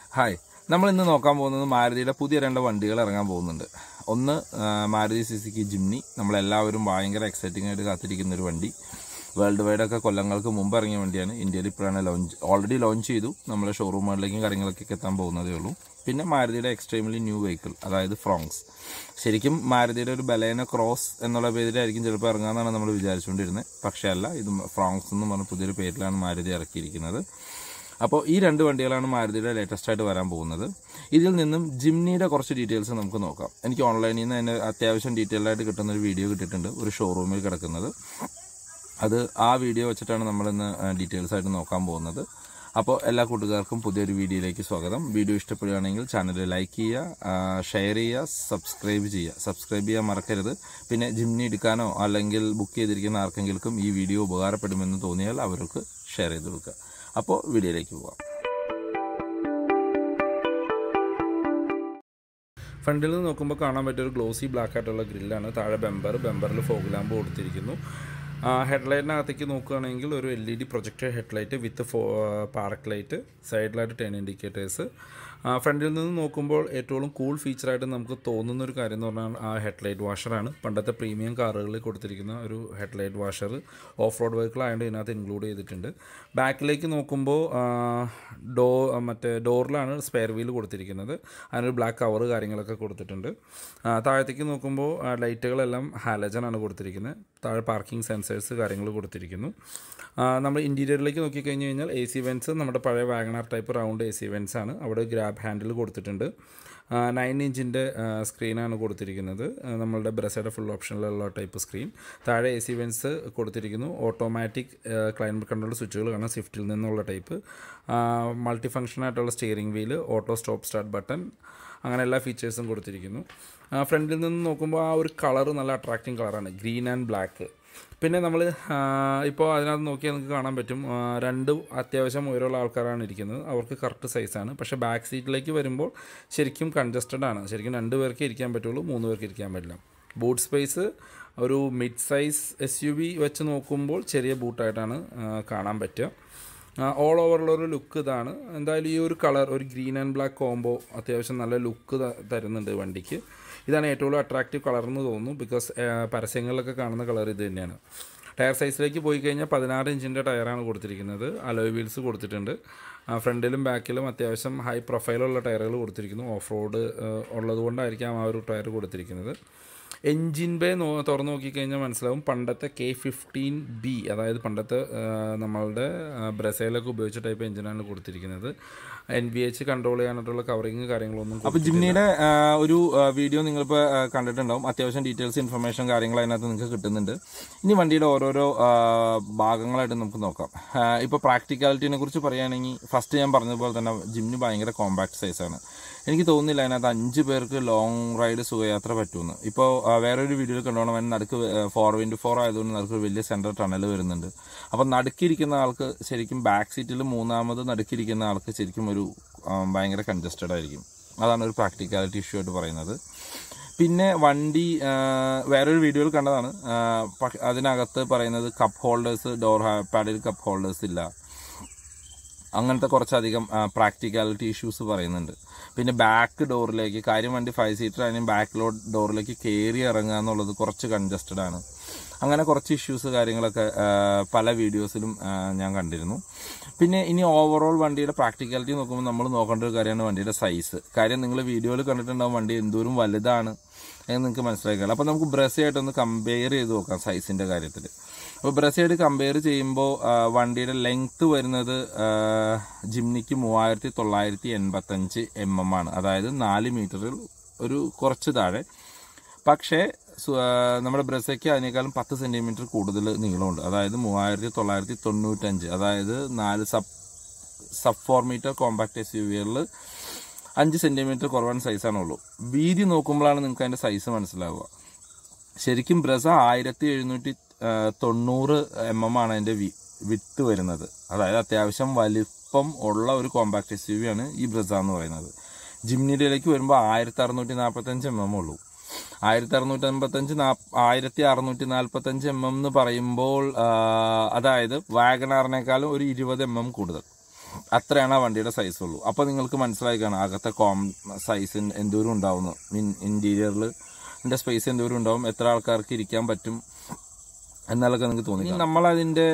hi നമ്മൾ ഇന്ന് നോക്കാൻ പോകുന്നത് മാരുതിയുടെ പുതിയ രണ്ട് വണ്ടികൾ ഇറങ്ങാൻ പോകുന്നുണ്ട് ഒന്ന് ആ, മാരുതി സിസിക്ക് ജിംനി നമ്മളെല്ലാവരും ഭയങ്കര എക്സൈറ്റിംഗ് ആയിട്ട് കാത്തിരിക്കുന്ന ഒരു വണ്ടി വേൾഡ് വൈഡ് ഒക്കെ കൊല്ലങ്ങൾക്ക് മുമ്പ് ഇറങ്ങിയ വണ്ടിയാണ് ഇന്ത്യയിൽ ഇപ്പോഴാണ് ലോഞ്ച് ഓൾറെഡി ലോഞ്ച് ചെയ്തു നമ്മളെ ഷോറൂമുകളിലേക്കും കാര്യങ്ങളൊക്കെ എത്താൻ പോകുന്നതേ ഉള്ളൂ പിന്നെ മാരുതിയുടെ എക്സ്ട്രീംലി ന്യൂ വെഹിക്കിൾ അതായത് ഫ്രോങ്സ് ശരിക്കും മാരുതിയുടെ ഒരു ബലേന ക്രോസ് എന്നുള്ള പേരിലായിരിക്കും ചിലപ്പോൾ ഇറങ്ങാമെന്നാണ് നമ്മൾ വിചാരിച്ചുകൊണ്ടിരുന്നത് പക്ഷേ അല്ല ഇത് ഫ്രോങ്സ് എന്ന് പറഞ്ഞ പുതിയൊരു പേരിലാണ് മാരുതി ഇറക്കിയിരിക്കുന്നത് അപ്പോൾ ഈ രണ്ട് വണ്ടികളാണ് മാരുതിയുടെ ലേറ്റസ്റ്റ് ആയിട്ട് വരാൻ പോകുന്നത് ഇതിൽ നിന്നും ജിംനിയുടെ കുറച്ച് ഡീറ്റെയിൽസ് നമുക്ക് നോക്കാം എനിക്ക് ഓൺലൈനിൽ നിന്ന് അതിന് അത്യാവശ്യം ഡീറ്റെയിൽ ആയിട്ട് കിട്ടുന്ന ഒരു വീഡിയോ കിട്ടിയിട്ടുണ്ട് ഒരു ഷോറൂമിൽ കിടക്കുന്നത് അത് ആ വീഡിയോ വെച്ചിട്ടാണ് നമ്മളിന്ന് ഡീറ്റെയിൽസ് ആയിട്ട് നോക്കാൻ പോകുന്നത് അപ്പോൾ എല്ലാ കൂട്ടുകാർക്കും പുതിയൊരു വീഡിയോയിലേക്ക് സ്വാഗതം വീഡിയോ ഇഷ്ടപ്പെടുകയാണെങ്കിൽ ചാനൽ ലൈക്ക് ചെയ്യുക ഷെയർ ചെയ്യുക സബ്സ്ക്രൈബ് ചെയ്യുക സബ്സ്ക്രൈബ് ചെയ്യാൻ മറക്കരുത് പിന്നെ ജിംനി എടുക്കാനോ അല്ലെങ്കിൽ ബുക്ക് ചെയ്തിരിക്കുന്ന ആർക്കെങ്കിലും ഈ വീഡിയോ ഉപകാരപ്പെടുമെന്ന് തോന്നിയാൽ അവർക്ക് ഷെയർ ചെയ്ത് കൊടുക്കുക അപ്പോൾ വീഡിയോയിലേക്ക് പോകാം ഫ്രണ്ടിൽ നിന്ന് നോക്കുമ്പോൾ കാണാൻ പറ്റിയ ഒരു ഗ്ലോസി ബ്ലാക്ക് ആയിട്ടുള്ള ഗ്രില്ലാണ് താഴെ ബെമ്പർ ബെമ്പറിൽ ഫോഗ് ലാമ്പ് കൊടുത്തിരിക്കുന്നു ഹെഡ്ലൈറ്റിനകത്തേക്ക് നോക്കുകയാണെങ്കിൽ ഒരു L E D projector headlight with fog park light സൈഡിലായിട്ട് ടെൻ ഇൻഡിക്കേറ്റേഴ്സ് ഫ്രണ്ടിൽ നിന്ന് നോക്കുമ്പോൾ ഏറ്റവും കൂൾ ഫീച്ചറായിട്ട് നമുക്ക് തോന്നുന്ന ഒരു കാര്യം എന്ന് പറഞ്ഞാൽ ആ ഹെഡ്ലൈറ്റ് വാഷറാണ് പണ്ടത്തെ പ്രീമിയം കാറുകളിൽ കൊടുത്തിരിക്കുന്ന ഒരു headlight washer off road vehicle ആയതുകൊണ്ട് ഇതിനകത്ത് ഇൻക്ലൂഡ് ചെയ്തിട്ടുണ്ട് ബാക്കിലേക്ക് നോക്കുമ്പോൾ ഡോ മറ്റേ ഡോറിലാണ് സ്പെയർ വീൽ കൊടുത്തിരിക്കുന്നത് അതിനൊരു ബ്ലാക്ക് കവർ കാര്യങ്ങളൊക്കെ കൊടുത്തിട്ടുണ്ട് ആ, താഴത്തേക്ക് നോക്കുമ്പോൾ ആ, ലൈറ്റുകളെല്ലാം ഹാലജൻ ആണ് കൊടുത്തിരിക്കുന്നത് താഴെ പാർക്കിംഗ് സെൻസേഴ്സ് കാര്യങ്ങൾ കൊടുത്തിരിക്കുന്നു ആ, നമ്മൾ ഇൻറ്റീരിയറിലേക്ക് നോക്കിക്കഴിഞ്ഞ് കഴിഞ്ഞാൽ എ സി വെൻസ് നമ്മുടെ പഴയ Wagon R type round A C vents ആണ് അവിടെ ഗ്രാബ് ഹാൻഡിൽ കൊടുത്തിട്ടുണ്ട് നയൻ ഇഞ്ചിൻ്റെ സ്ക്രീനാണ് കൊടുത്തിരിക്കുന്നത് ആ, നമ്മളുടെ ബ്രസയുടെ ഫുൾ ഓപ്ഷനിലുള്ള ടൈപ്പ് സ്ക്രീൻ താഴെ എ സി വെൻസ് കൊടുത്തിരിക്കുന്നു ഓട്ടോമാറ്റിക് ക്ലൈമറ്റ് കൺട്രോൾ സ്വിച്ചുകൾ കാണാം സ്വിഫ്റ്റിൽ നിന്നുള്ള ടൈപ്പ് മൾട്ടി ഫങ്ഷൻ ആയിട്ടുള്ള steering wheel auto stop start button അങ്ങനെ എല്ലാ ഫീച്ചേഴ്സും കൊടുത്തിരിക്കുന്നു ഫ്രണ്ടിൽ നിന്ന് നോക്കുമ്പോൾ ആ ഒരു കളർ നല്ല അട്രാക്റ്റിംഗ് കളറാണ് ഗ്രീൻ ആൻഡ് ബ്ലാക്ക് പിന്നെ നമ്മൾ ഇപ്പോൾ അതിനകത്ത് നോക്കിയാൽ നമുക്ക് കാണാൻ പറ്റും ആ, രണ്ട് അത്യാവശ്യം ഉയരമുള്ള ആൾക്കാരാണ് ഇരിക്കുന്നത് അവർക്ക് കറക്റ്റ് സൈസാണ് പക്ഷേ ബാക്ക് സീറ്റിലേക്ക് വരുമ്പോൾ ശരിക്കും കൺജസ്റ്റഡ് ആണ് ശരിക്കും രണ്ട് പേർക്ക് ഇരിക്കാൻ പറ്റുള്ളൂ മൂന്ന് പേർക്ക് ഇരിക്കാൻ പറ്റില്ല ബൂട്ട് സ്പേസ് ഒരു mid size S U V വെച്ച് നോക്കുമ്പോൾ ചെറിയ ബൂട്ടായിട്ടാണ് ആ, കാണാൻ പറ്റുക ഓൾ ഓവറുള്ള ഒരു ലുക്ക് ഇതാണ് എന്തായാലും ഈ ഒരു കളർ ഒരു ഗ്രീൻ ആൻഡ് ബ്ലാക്ക് കോംബോ അത്യാവശ്യം നല്ല ലുക്ക് തരുന്നുണ്ട് വണ്ടിക്ക് ഇതാണ് ഏറ്റവും കൂടുതൽ അട്രാക്റ്റീവ് കളർ എന്ന് തോന്നുന്നു ബിക്കോസ് പരസ്യങ്ങളിലൊക്കെ കാണുന്ന കളർ ഇത് തന്നെയാണ് ടയർ സൈസിലേക്ക് പോയി കഴിഞ്ഞാൽ പതിനാറ് ഇഞ്ചിൻ്റെ ടയറാണ് കൊടുത്തിരിക്കുന്നത് അലോയ് വീൽസ് കൊടുത്തിട്ടുണ്ട് ഫ്രണ്ടിലും ബാക്കിലും അത്യാവശ്യം ഹൈ പ്രൊഫൈലുള്ള ടയറുകൾ കൊടുത്തിരിക്കുന്നു ഓഫ് റോഡ് ഉള്ളത് കൊണ്ടായിരിക്കാം ആ ഒരു ടയർ കൊടുത്തിരിക്കുന്നത് എൻജിൻ ബേ നോ തുറന്നു നോക്കിക്കഴിഞ്ഞാൽ മനസ്സിലാവും പണ്ടത്തെ കെ ഫിഫ്റ്റീൻ ബി അതായത് പണ്ടത്തെ ആ, നമ്മളുടെ ആ, ബ്രസേലൊക്കെ ഉപയോഗിച്ച ടൈപ്പ് എഞ്ചിനാണ് കൊടുത്തിരിക്കുന്നത് എൻ ബി എച്ച് കൺട്രോൾ ചെയ്യാനായിട്ടുള്ള കവറിങ് കാര്യങ്ങളൊന്നും അപ്പൊ ജിംനിയുടെ ആ, ഒരു ആ, വീഡിയോ നിങ്ങളിപ്പോൾ ആ, കണ്ടിട്ടുണ്ടാവും അത്യാവശ്യം ഡീറ്റെയിൽസ് ഇൻഫർമേഷൻ കാര്യങ്ങൾ അതിനകത്ത് നിങ്ങൾക്ക് കിട്ടുന്നുണ്ട് ഇനി വണ്ടിയുടെ ഓരോരോ ആ, ഭാഗങ്ങളായിട്ട് നമുക്ക് നോക്കാം ആ, ഇപ്പോൾ പ്രാക്ടിക്കാലിറ്റിനെ കുറിച്ച് പറയുകയാണെങ്കിൽ ഫസ്റ്റ് ഞാൻ പറഞ്ഞതുപോലെ തന്നെ ജിംനി ഭയങ്കര കോമ്പാക്ട് സൈസാണ് എനിക്ക് തോന്നുന്നില്ല അതിനകത്ത് അഞ്ച് പേർക്ക് ലോങ് റൈഡ് സുഖയാത്ര പറ്റുമെന്ന് ഇപ്പോൾ ആ, വേറൊരു വീഡിയോയിൽ കണ്ടോണം അതിന് നടുക്ക് ഫോർ ഇൻറ്റു ഫോർ ആയതുകൊണ്ട് നടുക്ക് വലിയ സെൻട്രൽ ടണൽ വരുന്നുണ്ട് അപ്പം നടുക്കിരിക്കുന്ന ആൾക്ക് ശരിക്കും ബാക്ക് സീറ്റിൽ മൂന്നാമത് നടുക്കിരിക്കുന്ന ആൾക്ക് ശരിക്കും ഒരു ആ, ഭയങ്കര കൺജസ്റ്റഡ് ആയിരിക്കും അതാണ് ഒരു പ്രാക്ടിക്കാലിറ്റി ഇഷ്യൂ ആയിട്ട് പറയുന്നത് പിന്നെ വണ്ടി ആ, വേറൊരു വീഡിയോയിൽ കണ്ടതാണ് ആ, പക്ഷ- അതിനകത്ത് പറയുന്നത് കപ്പ് ഹോൾഡേഴ്സ് ഡോർ പാഡിൽ കപ്പ് ഹോൾഡേഴ്സ് ഇല്ല അങ്ങനത്തെ കുറച്ചധികം പ്രാക്ടിക്കാലിറ്റി ഇഷ്യൂസ് പറയുന്നുണ്ട് പിന്നെ ബാക്ക് ഡോറിലേക്ക് കാര്യം വണ്ടി ഫൈവ് സീറ്റർ അതിനും ബാക്ക് ലോഡ് ഡോറിലേക്ക് കയറി ഇറങ്ങുക എന്നുള്ളത് കുറച്ച് കൺജസ്റ്റഡ് ആണ് അങ്ങനെ കുറച്ച് ഇഷ്യൂസ് കാര്യങ്ങളൊക്കെ ആ, പല വീഡിയോസിലും ആ, ഞാൻ കണ്ടിരുന്നു പിന്നെ ഇനി ഓവറോൾ വണ്ടിയുടെ പ്രാക്ടിക്കാലിറ്റി നോക്കുമ്പോൾ നമ്മൾ നോക്കേണ്ട ഒരു കാര്യമാണ് വണ്ടിയുടെ സൈസ് കാര്യം നിങ്ങൾ വീഡിയോയിൽ കണ്ടിട്ടുണ്ടാവും വണ്ടി എന്തോരം വലുതാണ് എന്ന് നിങ്ങൾക്ക് മനസ്സിലാക്കിയാൽ അപ്പോൾ നമുക്ക് ബ്രസയായിട്ടൊന്ന് കമ്പയർ ചെയ്ത് നോക്കാം സൈസിൻ്റെ കാര്യത്തിൽ അപ്പോൾ ബ്രസയായിട്ട് കമ്പയർ ചെയ്യുമ്പോൾ ആ, വണ്ടിയുടെ ലെങ്ത് വരുന്നത് ആ, ജിംനിക്ക് മൂവായിരത്തി തൊള്ളായിരത്തി എൺപത്തഞ്ച് എം എം ആണ് അതായത് നാല് മീറ്ററിൽ ഒരു കുറച്ച് താഴെ പക്ഷേ സു- ആ, നമ്മുടെ ബ്രസയ്ക്ക് അതിനേക്കാളും പത്ത് സെൻറ്റിമീറ്റർ കൂടുതൽ നീളമുണ്ട് അതായത് മൂവായിരത്തി തൊള്ളായിരത്തി തൊണ്ണൂറ്റഞ്ച് അതായത് നാല് sub sub four metre compact S U വികളിൽ അഞ്ച് സെൻറ്റിമീറ്റർ കുറവാൻ സൈസാണുള്ളൂ വീതി നോക്കുമ്പോഴാണ് നിങ്ങൾക്ക് അതിൻ്റെ സൈസ് മനസ്സിലാവുക ശരിക്കും ബ്രസ ആയിരത്തി എഴുന്നൂറ്റി തൊണ്ണൂറ് എം എം ആണ് അതിൻ്റെ വി വിട്ട് വരുന്നത് അതായത് അത്യാവശ്യം വലിപ്പം ഉള്ള ഒരു കോമ്പാക്ട് എസ് യു വി ആണ് ഈ ബ്രസ എന്ന് പറയുന്നത് ജിംനിയിലേക്ക് വരുമ്പോൾ ആയിരത്തി അറുന്നൂറ്റി നാൽപ്പത്തഞ്ച് എം എം ഉള്ളൂ ആയിരത്തി അറുന്നൂറ്റി അമ്പത്തഞ്ച് ആയിരത്തി അറുന്നൂറ്റി നാൽപ്പത്തഞ്ച് എം എം എന്ന് പറയുമ്പോൾ ആ, അതായത് വാഗണാറിനേക്കാളും ഒരു ഇരുപത് എം എം കൂടുതൽ അത്രയാണ് ആ വണ്ടിയുടെ സൈസ് ഉള്ളൂ അപ്പോൾ നിങ്ങൾക്ക് മനസ്സിലായി കാണാം അകത്തെ കോം സൈസ് എന്തോരം ഉണ്ടാവുന്നു മീൻ ഇൻറ്റീരിയറിൽ ഇതിൻ്റെ സ്പേസ് എന്തോരം ഉണ്ടാവും എത്ര ആൾക്കാർക്ക് ഇരിക്കാൻ പറ്റും എന്നാലൊക്കെ നിങ്ങൾക്ക് തോന്നി നമ്മളതിൻ്റെ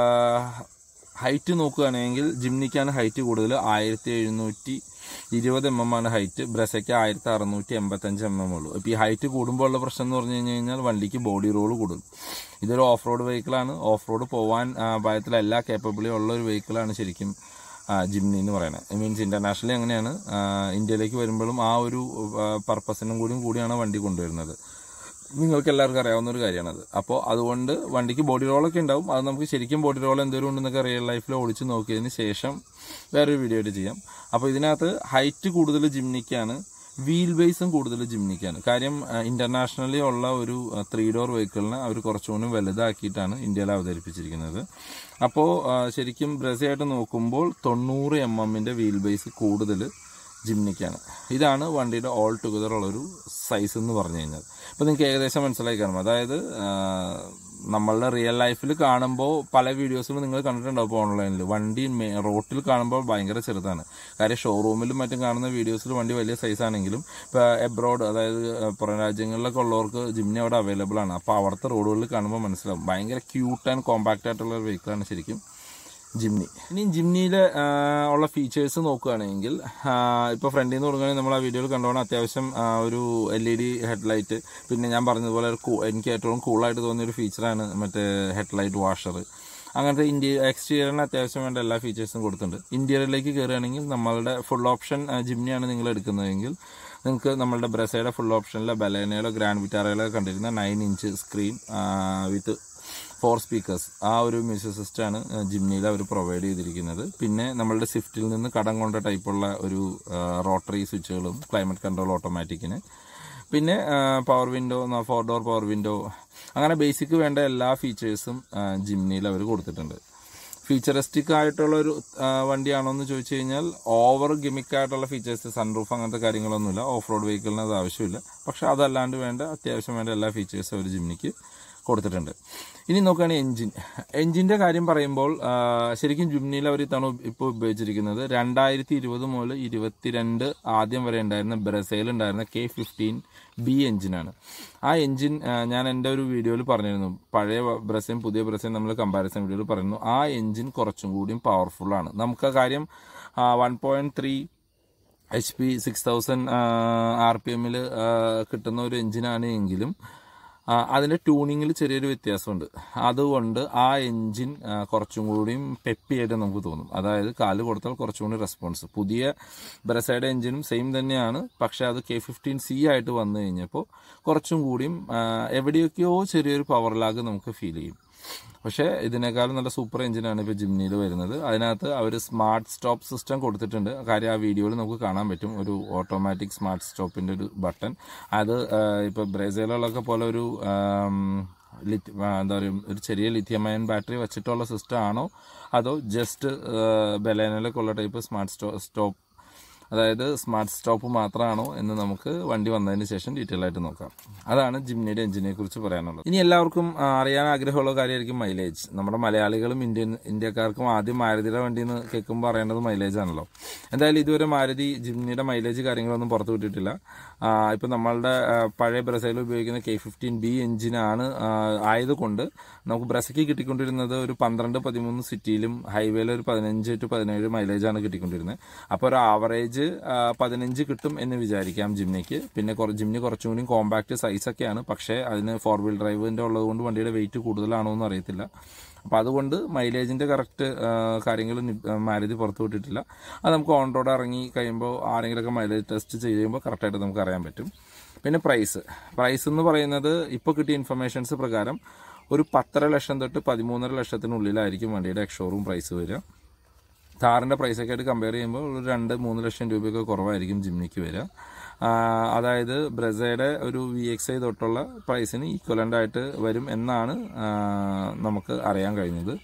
ഹൈറ്റ് നോക്കുകയാണെങ്കിൽ ജിംനിക്കാണ് ഹൈറ്റ് കൂടുതൽ ആയിരത്തി എഴുന്നൂറ്റി ഇരുപത് എം എം ആണ് ഹൈറ്റ് ബ്രസയ്ക്ക് ആയിരത്തി അറുന്നൂറ്റി എൺപത്തഞ്ച് എം എം ഉള്ളൂ ഇപ്പോൾ ഈ ഹൈറ്റ് കൂടുമ്പോൾ ഉള്ള പ്രശ്നം എന്ന് പറഞ്ഞു കഴിഞ്ഞ് കഴിഞ്ഞാൽ വണ്ടിക്ക് ബോഡി റോൾ കൂടും ഇതൊരു ഓഫ് റോഡ് വെഹിക്കിളാണ് ഓഫ് റോഡ് പോകാൻ പാകത്തിൽ എല്ലാ കേപ്പബിളിയും ഉള്ള ഒരു വെഹിക്കിളാണ് ശരിക്കും ജിംനി എന്ന് പറയുന്നത് മീൻസ് ഇന്റർനാഷണലി അങ്ങനെയാണ് ആ, ഇന്ത്യയിലേക്ക് വരുമ്പോഴും ആ ഒരു പർപ്പസിനും കൂടിയും കൂടിയാണ് വണ്ടി കൊണ്ടുവരുന്നത് നിങ്ങൾക്ക് എല്ലാവർക്കും അറിയാവുന്ന ഒരു കാര്യമാണത് അപ്പോൾ അതുകൊണ്ട് വണ്ടിക്ക് ബോഡി റോളൊക്കെ ഉണ്ടാവും അത് നമുക്ക് ശരിക്കും ബോഡി റോൾ എന്തോരം ഉണ്ടെന്നൊക്കെ റിയൽ ലൈഫിൽ ഓടിച്ച് നോക്കിയതിന് ശേഷം വേറൊരു വീഡിയോ ആയിട്ട് ചെയ്യാം അപ്പോൾ ഇതിനകത്ത് ഹൈറ്റ് കൂടുതൽ ജിംനിക്കാണ് വീൽ ബേസും കൂടുതൽ ജിംനിക്കാണ് കാര്യം ഇന്റർനാഷണലി ഉള്ള ഒരു ത്രീ ഡോർ വെഹിക്കിളിനെ അവർ കുറച്ചുകൂടി വലുതാക്കിയിട്ടാണ് ഇന്ത്യയിൽ അവതരിപ്പിച്ചിരിക്കുന്നത് അപ്പോൾ ശരിക്കും ബ്രസയായിട്ട് നോക്കുമ്പോൾ തൊണ്ണൂറ് എം എമ്മിൻ്റെ വീൽ ബേസ് കൂടുതൽ ജിംനിക്കാണ് ഇതാണ് വണ്ടിയുടെ ഓൾ ടുഗദർ ഉള്ളൊരു സൈസ് എന്ന് പറഞ്ഞു കഴിഞ്ഞാൽ അപ്പോൾ നിങ്ങൾക്ക് ഏകദേശം മനസ്സിലായി കാണും അതായത് ആ, നമ്മളുടെ റിയൽ ലൈഫിൽ കാണുമ്പോൾ പല വീഡിയോസിലും നിങ്ങൾ കണ്ടിട്ടുണ്ടാവും ഇപ്പോൾ ഓൺലൈനിൽ വണ്ടി മേ- റോട്ടിൽ കാണുമ്പോൾ ഭയങ്കര ചെറുതാണ് കാര്യം ഷോറൂമിലും മറ്റും കാണുന്ന വീഡിയോസിൽ വണ്ടി വലിയ സൈസ് ആണെങ്കിലും ഇപ്പോൾ എബ്രോഡ് അതായത് ആ, പുറം രാജ്യങ്ങളിലൊക്കെ ഉള്ളവർക്ക് ജിംനി അവിടെ അവൈലബിൾ ആണ് അപ്പോൾ അവിടുത്തെ റോഡുകളിൽ കാണുമ്പോൾ മനസ്സിലാവും ഭയങ്കര ക്യൂട്ട് ആൻഡ് കോമ്പാക്റ്റ് ആയിട്ടുള്ള ഒരു വെഹിക്കിളാണ് ശരിക്കും ജിംനി ഇനി ജിംനിയിൽ ഉള്ള ഫീച്ചേഴ്സ് നോക്കുകയാണെങ്കിൽ ഇപ്പോൾ ഫ്രണ്ടിൽ നിന്ന് തുടങ്ങുകയാണെങ്കിൽ നമ്മൾ ആ വീഡിയോയിൽ കണ്ടോണം അത്യാവശ്യം ആ, ഒരു എൽ ഇ ഡി ഹെഡ്ലൈറ്റ് പിന്നെ ഞാൻ പറഞ്ഞതുപോലെ ഒരു കൂ- എനിക്ക് ഏറ്റവും കൂളായിട്ട് തോന്നിയ ഒരു ഫീച്ചറാണ് മറ്റേ ഹെഡ്ലൈറ്റ് വാഷർ അങ്ങനത്തെ ഇന്ത്യ എക്സ്റ്റീരിയറിന് അത്യാവശ്യം വേണ്ട എല്ലാ ഫീച്ചേഴ്സും കൊടുത്തിട്ടുണ്ട് ഇന്റീരിയറിലേക്ക് കയറുകയാണെങ്കിൽ നമ്മളുടെ ഫുൾ ഓപ്ഷൻ ജിംനിയാണ് നിങ്ങൾ എടുക്കുന്നതെങ്കിൽ നിങ്ങൾക്ക് നമ്മളുടെ ബ്രസയുടെ ഫുൾ ഓപ്ഷനിലെ ബലേനയിലോ ഗ്രാൻഡ് വിറ്റാറയിലോ കണ്ടിരുന്ന nine inch screen with four speakers ആ ഒരു മ്യൂസിക് സിസ്റ്റമാണ് ജിംനിയിൽ അവർ പ്രൊവൈഡ് ചെയ്തിരിക്കുന്നത് പിന്നെ നമ്മളുടെ സ്വിഫ്റ്റിൽ നിന്ന് കടം കൊണ്ട ടൈപ്പുള്ള ഒരു റോട്ടറി സ്വിച്ചുകളും ക്ലൈമറ്റ് കൺട്രോൾ ഓട്ടോമാറ്റിക്കിന് പിന്നെ power window four door power window അങ്ങനെ ബേസിക് വേണ്ട എല്ലാ ഫീച്ചേഴ്സും ജിംനിയിൽ അവർ കൊടുത്തിട്ടുണ്ട് ഫീച്ചറിസ്റ്റിക് ആയിട്ടുള്ള ഒരു ആ, വണ്ടിയാണോ എന്ന് ചോദിച്ചു കഴിഞ്ഞാൽ ഓവർ ഗിമിക് ആയിട്ടുള്ള ഫീച്ചേഴ്സ് സൺറൂഫ് അങ്ങനത്തെ കാര്യങ്ങളൊന്നുമില്ല ഓഫ് റോഡ് വെഹിക്കിളിന് അത് ആവശ്യമില്ല പക്ഷെ അതല്ലാണ്ട് വേണ്ട അത്യാവശ്യം വേണ്ട എല്ലാ ഫീച്ചേഴ്സും ഒരു ജിംനിക്ക് കൊടുത്തിട്ടുണ്ട് ഇനി നോക്കുകയാണെങ്കിൽ എഞ്ചിൻ എഞ്ചിൻ്റെ കാര്യം പറയുമ്പോൾ ആ, ശരിക്കും ജിംനിയിൽ അവർ ഇത്തവണ ഇപ്പോൾ ഉപയോഗിച്ചിരിക്കുന്നത് രണ്ടായിരത്തി ഇരുപത് മുതൽ ഇരുപത്തിരണ്ട് ആദ്യം വരെ ഉണ്ടായിരുന്ന ബ്രസയിൽ ഉണ്ടായിരുന്ന കെ ഫിഫ്റ്റീൻ ബി എഞ്ചിനാണ് ആ എഞ്ചിൻ ആ, ഞാൻ എൻ്റെ ഒരു വീഡിയോയിൽ പറഞ്ഞിരുന്നു പഴയ ബ്രസയും പുതിയ ബ്രസയും നമ്മൾ കമ്പാരിസൺ വീഡിയോയിൽ പറയുന്നു ആ എഞ്ചിൻ കുറച്ചും കൂടിയും പവർഫുൾ ആണ് നമുക്ക് ആ കാര്യം one point three H P six thousand R P എമ്മിൽ കിട്ടുന്ന ഒരു എഞ്ചിനാണ് എങ്കിലും ആ, അതിൻ്റെ ട്യൂണിങ്ങിൽ ചെറിയൊരു വ്യത്യാസമുണ്ട് അതുകൊണ്ട് ആ എൻജിൻ കുറച്ചും കൂടിയും പെപ്പിയായിട്ട് നമുക്ക് തോന്നും അതായത് കാല് കൊടുത്താൽ കുറച്ചും കൂടി റെസ്പോൺസ് പുതിയ ബ്രസയുടെ എഞ്ചിനും സെയിം തന്നെയാണ് പക്ഷേ അത് കെ ഫിഫ്റ്റീൻ സി ആയിട്ട് വന്നു കഴിഞ്ഞപ്പോൾ കുറച്ചും കൂടിയും ആ, എവിടെയൊക്കെയോ ചെറിയൊരു പവർ ലാഗ് നമുക്ക് ഫീൽ ചെയ്യും പക്ഷേ ഇതിനേക്കാളും നല്ല സൂപ്പർ എഞ്ചിനാണ് ഇപ്പോൾ ജിംനിയിൽ വരുന്നത് അതിനകത്ത് അവർ സ്മാർട്ട് സ്റ്റോപ്പ് സിസ്റ്റം കൊടുത്തിട്ടുണ്ട് കാര്യം ആ വീഡിയോയിൽ നമുക്ക് കാണാൻ പറ്റും ഒരു ഓട്ടോമാറ്റിക് സ്മാർട്ട് സ്റ്റോപ്പിൻ്റെ ഒരു ബട്ടൺ അത് ഇപ്പോൾ ബ്രസീലുകളൊക്കെ പോലെ ഒരു ആം, ലിറ്റ് ആ, എന്താ പറയുക ഒരു ചെറിയ ലിഥിയം അയൺ ബാറ്ററി വെച്ചിട്ടുള്ള സിസ്റ്റം ആണോ അതോ ജസ്റ്റ് ബലേനയിലൊക്കെ ഉള്ള ടൈപ്പ് സ്മാർട്ട് സ്റ്റോ സ്റ്റോപ്പ് അതായത് സ്മാർട്ട് സ്റ്റോപ്പ് മാത്രമാണോ എന്ന് നമുക്ക് വണ്ടി വന്നതിന് ശേഷം ഡീറ്റെയിൽ ആയിട്ട് നോക്കാം അതാണ് ജിംനിയുടെ എഞ്ചിനെ കുറിച്ച് പറയാനുള്ളത് ഇനി എല്ലാവർക്കും ആ, അറിയാൻ ആഗ്രഹമുള്ള കാര്യമായിരിക്കും മൈലേജ് നമ്മുടെ മലയാളികളും ഇന്ത്യൻ ഇന്ത്യക്കാർക്കും ആദ്യം മാരുതിയുടെ വണ്ടി എന്ന് കേൾക്കുമ്പോൾ അറിയേണ്ടത് മൈലേജ് ആണല്ലോ എന്തായാലും ഇതുവരെ മാരുതി ജിംനിയുടെ മൈലേജ് കാര്യങ്ങളൊന്നും പുറത്തു വിട്ടിട്ടില്ല ആ, ഇപ്പം നമ്മളുടെ ആ, പഴയ ബ്രസയിൽ ഉപയോഗിക്കുന്ന കെ ഫിഫ്റ്റീൻ ബി എഞ്ചിനാണ് ആ, ആയതുകൊണ്ട് നമുക്ക് ബ്രസയ്ക്ക് കിട്ടിക്കൊണ്ടിരുന്നത് ഒരു പന്ത്രണ്ട് പതിമൂന്ന് സിറ്റിയിലും ഹൈവേയിൽ ഒരു പതിനഞ്ച് ടു പതിനേഴ് മൈലേജാണ് കിട്ടിക്കൊണ്ടിരുന്നത് അപ്പോൾ ഒരു ആവറേജ് പതിനഞ്ച് കിട്ടും എന്ന് വിചാരിക്കാം ജിംനിക്ക് പിന്നെ കുറ- ജിംനി കുറച്ചും കൂടി കോമ്പാക്ട് സൈസൊക്കെയാണ് പക്ഷേ അതിന് ഫോർ വീൽ ഡ്രൈവിൻ്റെ ഉള്ളതുകൊണ്ട് വണ്ടിയുടെ വെയിറ്റ് കൂടുതലാണോ എന്ന് അറിയത്തില്ല അപ്പോൾ അതുകൊണ്ട് മൈലേജിൻ്റെ കറക്റ്റ് കാര്യങ്ങൾ മാരുതി പുറത്തു വിട്ടിട്ടില്ല അത് നമുക്ക് ഓൺ റോഡ് ഇറങ്ങി കഴിയുമ്പോൾ ആരെങ്കിലുമൊക്കെ മൈലേജ് ടെസ്റ്റ് ചെയ്യുമ്പോൾ കറക്റ്റായിട്ട് നമുക്ക് അറിയാൻ പറ്റും പിന്നെ പ്രൈസ് പ്രൈസ് എന്ന് പറയുന്നത് ഇപ്പോൾ കിട്ടിയ ഇൻഫർമേഷൻസ് പ്രകാരം ഒരു പത്തര ലക്ഷം തൊട്ട് പതിമൂന്നര ലക്ഷത്തിനുള്ളിലായിരിക്കും വണ്ടിയുടെ എക്സ്ഷോറൂം പ്രൈസ് വരിക താറിൻ്റെ പ്രൈസൊക്കെ ആയിട്ട് കമ്പയർ ചെയ്യുമ്പോൾ ഒരു രണ്ട് മൂന്ന് ലക്ഷം രൂപയൊക്കെ കുറവായിരിക്കും ജിംനിക്ക് വരിക ആ, അതായത് ബ്രസയുടെ ഒരു വി എക്സ് ഐ തൊട്ടുള്ള പ്രൈസിന് ഈക്വലൻ്റ് ആയിട്ട് വരും എന്നാണ് ആ, നമുക്ക് അറിയാൻ കഴിഞ്ഞത്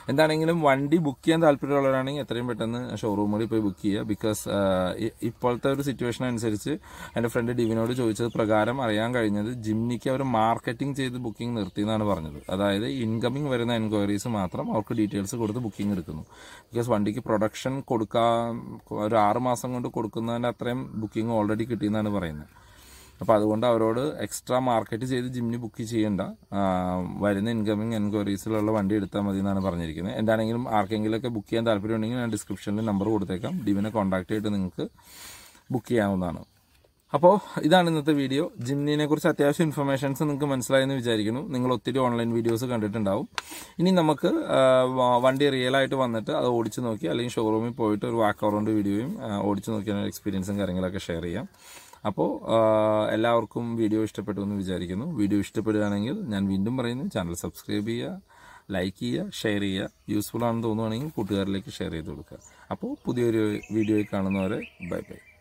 എന്താണെങ്കിലും വണ്ടി ബുക്ക് ചെയ്യാൻ താല്പര്യമുള്ളവരാണെങ്കിൽ എത്രയും പെട്ടെന്ന് ഷോറൂമിൽ പോയി ബുക്ക് ചെയ്യുക ബിക്കോസ് ഇപ്പോഴത്തെ ഒരു സിറ്റുവേഷൻ അനുസരിച്ച് എൻ്റെ ഫ്രണ്ട് ഡിവിനോട് ചോദിച്ചത് പ്രകാരം അറിയാൻ കഴിഞ്ഞത് ജിംനിക്ക് അവർ മാർക്കറ്റിംഗ് ചെയ്ത് ബുക്കിംഗ് നിർത്തി എന്നാണ് പറഞ്ഞത് അതായത് ഇൻകമിംഗ് വരുന്ന എൻക്വയറീസ് മാത്രം അവർക്ക് ഡീറ്റെയിൽസ് കൊടുത്ത് ബുക്കിംഗ് എടുക്കുന്നു ബിക്കോസ് വണ്ടിക്ക് പ്രൊഡക്ഷൻ കൊടുക്കാൻ ഒരു ആറ് മാസം കൊണ്ട് കൊടുക്കുന്നതിൻ്റെ അത്രയും ബുക്കിംഗ് ഓൾറെഡി കിട്ടിയെന്നാണ് പറയുന്നത് അപ്പോൾ അതുകൊണ്ട് അവരോട് എക്സ്ട്രാ മാർക്കറ്റ് ചെയ്ത് ജിമ്മിന് ബുക്ക് ചെയ്യേണ്ട ആ, വരുന്ന ഇൻകമിങ് എൻക്വയറീസിലുള്ള വണ്ടി എടുത്താൽ മതി എന്നാണ് പറഞ്ഞിരിക്കുന്നത് എന്താണെങ്കിലും ആർക്കെങ്കിലുമൊക്കെ ബുക്ക് ചെയ്യാൻ താല്പര്യമുണ്ടെങ്കിൽ ഞാൻ ഡിസ്ക്രിപ്ഷനിൽ നമ്പർ കൊടുത്തേക്കാം ഡിവിനെ കോൺടാക്ട് ചെയ്തിട്ട് നിങ്ങൾക്ക് ബുക്ക് ചെയ്യാവുന്നതാണ് അപ്പോൾ ഇതാണ് ഇന്നത്തെ വീഡിയോ ജിമ്മിനെ കുറിച്ച് അത്യാവശ്യം ഇൻഫർമേഷൻസ് നിങ്ങൾക്ക് മനസ്സിലായെന്ന് വിചാരിക്കുന്നു നിങ്ങൾ ഒത്തിരി ഓൺലൈൻ വീഡിയോസ് കണ്ടിട്ടുണ്ടാവും ഇനി നമുക്ക് ആ, വ- വണ്ടി റിയൽ ആയിട്ട് വന്നിട്ട് അത് ഓടിച്ച് നോക്കി അല്ലെങ്കിൽ ഷോറൂമിൽ പോയിട്ട് ഒരു വാക്ക് അറൗണ്ട് വീഡിയോയും ആ, ഓടിച്ച് നോക്കിയ എക്സ്പീരിയൻസും കാര്യങ്ങളൊക്കെ ഷെയർ ചെയ്യാം അപ്പോൾ ആ, എല്ലാവർക്കും വീഡിയോ ഇഷ്ടപ്പെട്ടു എന്ന് വിചാരിക്കുന്നു വീഡിയോ ഇഷ്ടപ്പെടുകയാണെങ്കിൽ ഞാൻ വീണ്ടും പറയുന്നു ചാനൽ സബ്സ്ക്രൈബ് ചെയ്യുക ലൈക്ക് ചെയ്യുക ഷെയർ ചെയ്യുക യൂസ്ഫുൾ ആണെന്ന് തോന്നുവാണെങ്കിൽ കൂട്ടുകാരിലേക്ക് ഷെയർ ചെയ്ത് കൊടുക്കുക അപ്പോൾ പുതിയൊരു വീഡിയോയിൽ കാണുന്നവരെ ബൈ ബൈ